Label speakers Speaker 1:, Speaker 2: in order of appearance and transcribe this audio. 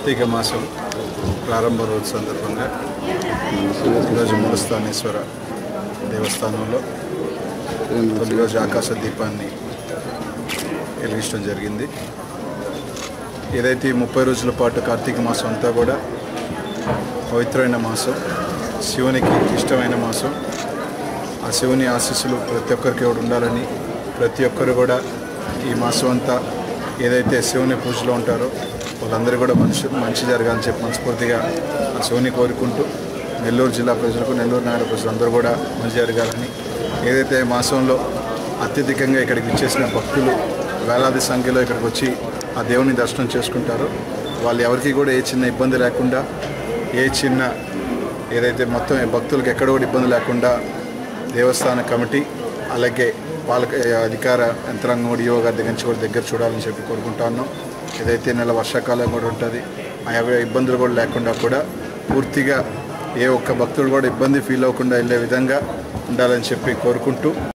Speaker 1: కార్తీక మాసం ప్రారంభ రోజు సందర్భంగా ఈరోజు మూలస్థానేశ్వర దేవస్థానంలో తొలి రోజు ఆకాశ దీపాన్ని వెలిగించడం జరిగింది ఏదైతే ఈ ముప్పై రోజుల పాటు కార్తీక మాసం అంతా కూడా పవిత్రమైన మాసం శివునికి ఇష్టమైన మాసం ఆ శివుని ఆశీస్సులు ప్రతి ఒక్కరికి కూడా ఉండాలని ప్రతి ఒక్కరు కూడా ఈ మాసం అంతా ఏదైతే శివుని పూజలో ఉంటారో వాళ్ళందరూ కూడా మంచి మంచి జరగాలని చెప్పి మనస్ఫూర్తిగా ఆ శివుని కోరుకుంటూ నెల్లూరు జిల్లా ప్రజలకు నెల్లూరు నగర ప్రజలందరూ కూడా మంచి జరగాలని ఏదైతే ఈ మాసంలో అత్యధికంగా ఇక్కడికి ఇచ్చేసిన భక్తులు వేలాది సంఖ్యలో ఇక్కడికి వచ్చి ఆ దేవుని దర్శనం చేసుకుంటారో వాళ్ళు ఎవరికి కూడా ఏ చిన్న ఇబ్బంది లేకుండా ఏ చిన్న ఏదైతే మొత్తం ఈ భక్తులకు ఎక్కడ కూడా ఇబ్బంది లేకుండా దేవస్థాన కమిటీ అలాగే పాలక అధికార యంత్రాంగం కూడా ఈవో గారి దగ్గర నుంచి కూడా దగ్గర చూడాలని చెప్పి కోరుకుంటా ఉన్నాం ఏదైతే నెల వర్షాకాలం కూడా ఉంటుంది ఆ ఇబ్బందులు కూడా లేకుండా కూడా పూర్తిగా ఏ ఒక్క భక్తుడు కూడా ఇబ్బంది ఫీల్ అవ్వకుండా వెళ్ళే విధంగా ఉండాలని చెప్పి కోరుకుంటూ